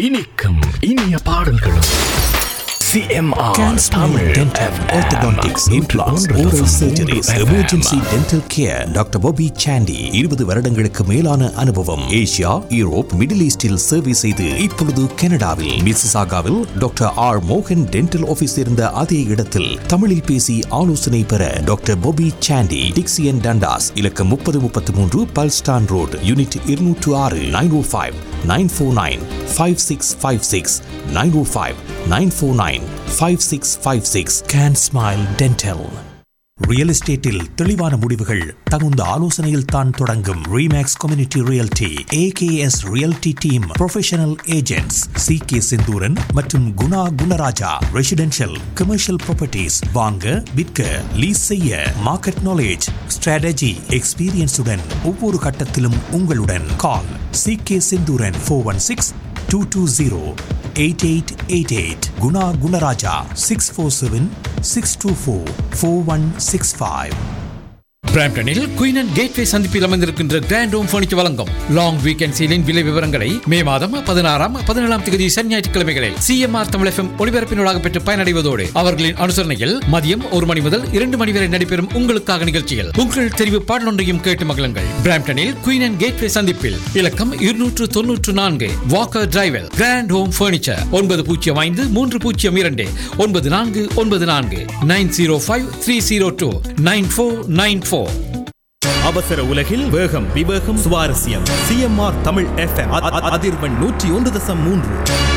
இனிக்கும் இனிய பாடல்களும் CMR Smile Dental Orthodontics Implants Oral Surgeries Emergency Dental Care doctor Bobby Sandy இருபது வருடங்களுக்கு மேலான அனுபவம் ஏசியா யூரோப் மிடில் ஈஸ்டில் சேவை செய்து இப்பொழுது கனடாவில் மிசிசாகாவில் டாக்டர் ஆர் மோகன் டென்டல் ஆபீஸ் இருந்த அதே இடத்தில் தமிழில் பேசி ஆலோசனை பெற doctor Bobby Sandy Dixie and Dundas இலக்கம் முப்பது முப்பத்தி மூன்று பல்ஸ்டான் ரோடு யூனிட் இருநூற்று ஆறு nine o five nine four nine five six five six nine o five nine four nine five six five six can smile dental real எஸ்டேட்டில் தெளிவான முடிவுகள் தகுந்த ஆலோசனையில் தான் தொடங்கும் Remax community realty AKS realty team professional agents C K Senthuran மற்றும் Guna Gunarajah residential commercial properties வாங்க விற்க லீஸ் செய்ய மார்க்கெட் நாலேஜ் ஸ்ட்ராட்டஜி எக்ஸ்பீரியன்ஸுடன் ஒவ்வொரு கட்டத்திலும் உங்களுடன் call C K Senthuran four one six two two zero eight eight eight eight Guna Gunarajah six four seven six two four four one six five பிராம்டனில் Queen and Gateway சந்திப்பில் அமைந்திருக்கின்ற grand home furniture வழங்கும் long weekend சீலின் விலை விவரங்களை மே மாதம் பதினாறாம் பதினேழாம் தேதி சனி ஞாயிற்றுக்கிழமைகளில் சிஎம்ஆர் தமிழ் எஃப்எம் ஒளிபரப்பினூடாக பெற்று பயனடைவதோடு அவர்களின் அனுசரணையில் மதியம் ஒரு மணி முதல் இரண்டு மணி வரை நடைபெறும் உங்களுக்காக நிகழ்ச்சியில் உங்கள் தெரிவு பாடலொன்றையும் கேட்டு மகிழுங்கள் பிராம்டனில் குயின் அண்ட் கேட்வே சந்திப்பில் இலக்கம் இருநூற்று தொன்னூற்று நான்கு Walker drive grand home furniture ஒன்பது பூஜ்ஜியம் ஐந்து மூன்று பூஜ்ஜியம் இரண்டு ஒன்பது நான்கு ஒன்பது நான்கு nine zero five three zero two nine four nine four அவசர உலகில் வேகம் விவேகம் சுவாரஸ்யம் சிஎம்ஆர் தமிழ் எஃப்எம் அதிர்வெண் நூற்றி ஒன்று தசம் மூன்று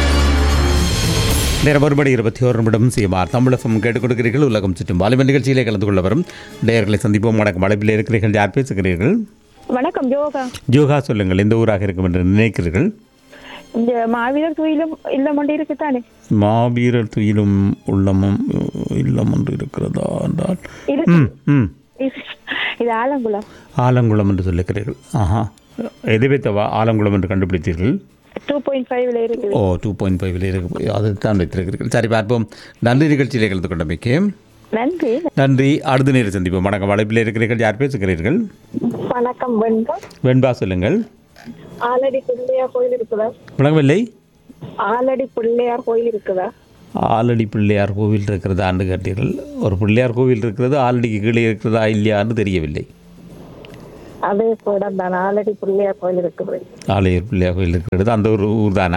நேரம் மறுபடி இருபத்தி ஒரு நிமிடம் சிஎம்ஆர் தமிழகம் கேட்டுக் கொடுக்கிறீர்கள் உலகம் சுற்றும் வாலிபன் நிகழ்ச்சியிலே கலந்து கொள்ள வரும் நேயர்களை சந்திப்போம் வணக்கம் அழைப்பில் இருக்கிறீர்கள் யார் பேசுகிறீர்கள் வணக்கம் யோகா ஜோகா சொல்லுங்கள் எந்த ஊராக இருக்கும் என்று நினைக்கிறீர்கள் இந்த மாவீரர் துயிலும் இல்லம் ஒன்று இருக்குதானே மாவீரர் துயிலும் உள்ளமும் இல்லம் ஒன்று இருக்கிறதா என்றால் இருக்கு ம் ம் இது- இது ஆலங்குளம் ஆலங்குளம் என்று சொல்லுகிறீர்கள் ஆஹா எதை வைத்தவா ஆலங்குளம் என்று கண்டுபிடித்தீர்கள் டூ பாயிண்ட் ஃபைவ்ல இருக்குது ஓ டூ பாயிண்ட் ஃபைவ்ல இருக்கு அதை தான் வைத்திருக்கிறீர்கள் சரி பார்ப்போம் நன்றி நிகழ்ச்சியிலே கலந்து கொண்டமைக்கு நன்றி நன்றி அடுத்த நேரம் சந்திப்போம் வணக்கம் அழைப்பில் இருக்கிறீர்கள் யார் பேசுகிறீர்கள் வணக்கம் வெண்பா வெண்பா சொல்லுங்கள் ஆலடி பிள்ளையார் கோயில் இருக்குதா விளங்கவில்லை ஆலடி பிள்ளையார் கோயில் இருக்குதா ஆலடி பிள்ளையார் கோவில் இருக்கிறதான்னு கேட்டீர்கள் ஒரு பிள்ளையார் கோவில் இருக்கிறது ஆலடிக்கு கீழே இருக்கிறதா இல்லையான்னு தெரியவில்லை அதே கூட தான் ஆலடி பிள்ளையார் கோயில் இருக்குது ஆலயர் பிள்ளையார் கோவில் இருக்கிறது அந்த ஒரு ஊர் தானா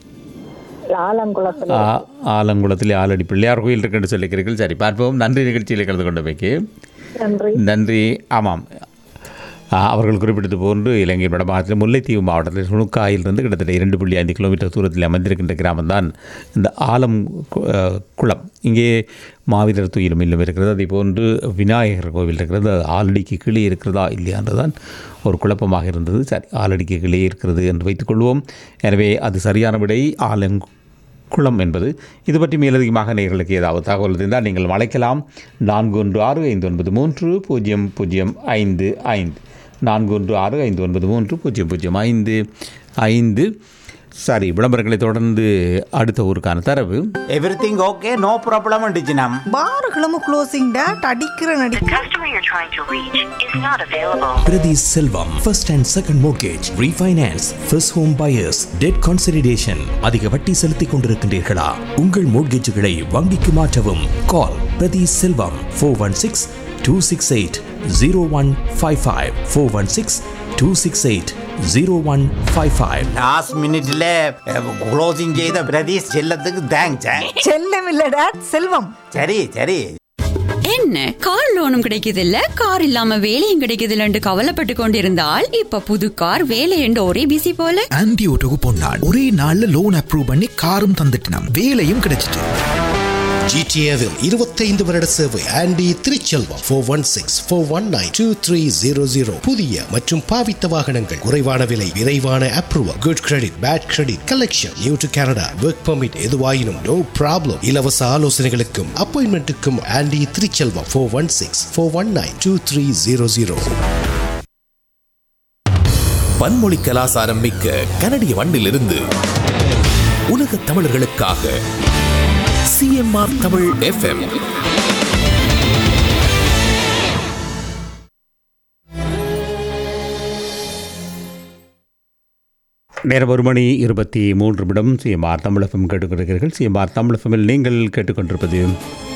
ஆலங்குளத்துல ஆ- ஆலங்குளத்தில் ஆலடி பிள்ளையார் கோயில் இருக்குன்னு சொல்லிக்கிறீர்கள் சரி பார்ப்போம் நன்றி நிகழ்ச்சியில் கலந்து கொண்டமைக்கு நன்றி நன்றி ஆமாம் ஆ, அவர்கள் குறிப்பிட்டது போன்று இலங்கை வடமாநிலத்தில் முல்லைத்தீவு மாவட்டத்தில் சுணுக்காயிலிருந்து கிட்டத்தட்ட இரண்டு புள்ளி ஐந்து கிலோமீட்டர் தூரத்தில் அமைந்திருக்கின்ற கிராமம்தான் இந்த ஆலம் கு- அ, குளம் இங்கே மாவீரர் துயிலும் இல்லம் இருக்கிறது அதே போன்று விநாயகர் கோவில் இருக்கிறது அது ஆலடிக்கு கீழே இருக்கிறதா இல்லையான்றதான் ஒரு குழப்பமாக இருந்தது சரி ஆலடிக்கு கீழே இருக்கிறது என்று வைத்துக்கொள்வோம் எனவே அது சரியான விடை ஆலங் குளம் என்பது இது பற்றி மேலதிகமாக நேர்களுக்கு ஏதாவது தகவல் இருந்தால் நீங்கள் அழைக்கலாம் நான்கு ஒன்று ஆறு ஐந்து ஒன்பது மூன்று பூஜ்ஜியம் பூஜ்ஜியம் ஐந்து ஐந்து நான்கு ஒன்று ஆறு ஐந்து ஒன்பது மூன்று பூஜ்ஜியம் பூஜ்ஜியம் ஐந்து ஐந்து சரி விளம்பரங்களை தொடர்ந்து அடுத்த ஊருக்கான தரவு எவ்ரிதிங் ஓகே நோ ப்ராப்ளம் டிஜினம் பார்களும் க்ளோசிங் டேட் அடிக்கிற நடி The customer you're trying to reach is not available. Prathi Selvam first and second mortgage refinance first home buyers debt consideration அதிக வட்டி செலுத்திக் கொண்டிருக்கின்றீர்களா உங்கள் மோர்கேஜுகளை வங்கிக்கு மாற்றவும் call Prathi Selvam four one six two six eight zero one five five four one six two six eight zero one five five last மினிட்ல closing செய்த பிரதீஷ் செல்லத்துக்கு thanks செல்லம் இல்ல டேட் செல்வம் சரி சரி என்ன கார் லோனும் கிடைக்குது இல்ல கார் இல்லாம வேலையும் கிடைக்குது இல்லன்னு கவலைப்பட்டு கொண்டிருந்தால் இப்ப புது கார் வேலை என்று ஒரே பிசி போல ஆன்டி ஓட்டோக்கு பொன்னாள் ஒரே நாள்ல லோன் அப்ரூவ் பண்ணி காரும் தந்துட்டினான் வேலையும் கிடைச்சிட்டு ஜிடிஏவில் இருபத்தைந்து வருட சேவை Andy Thiruchelvam four one six four one nine two three zero zero புதிய மற்றும் பாவித்த வாகனங்கள் குறைவான விலை விரைவான approval good credit bad credit collection new to Canada work permit எதுவாயினும் நோ ப்ராப்ளம் இலவச ஆலோசனைகளுக்கும் அப்பாயின்மெண்ட்டுக்கும் Andy Thiruchelvam four one six four one nine two three zero zero பன்மொழி கலாசாரம் மிக்க கனடிய மண்ணிலிருந்து உலக தமிழர்களுக்காக சிஎம்ஆர் தமிழ் எஃப்எம் நேரம் ஒரு மணி இருபத்தி மூன்று நிமிடம் சிஎம்ஆர் தமிழகம் கேட்டுக்கொண்டிருக்கிறீர்கள் சிஎம்ஆர் தமிழகமில் நீங்கள் கேட்டுக்கொண்டிருப்பது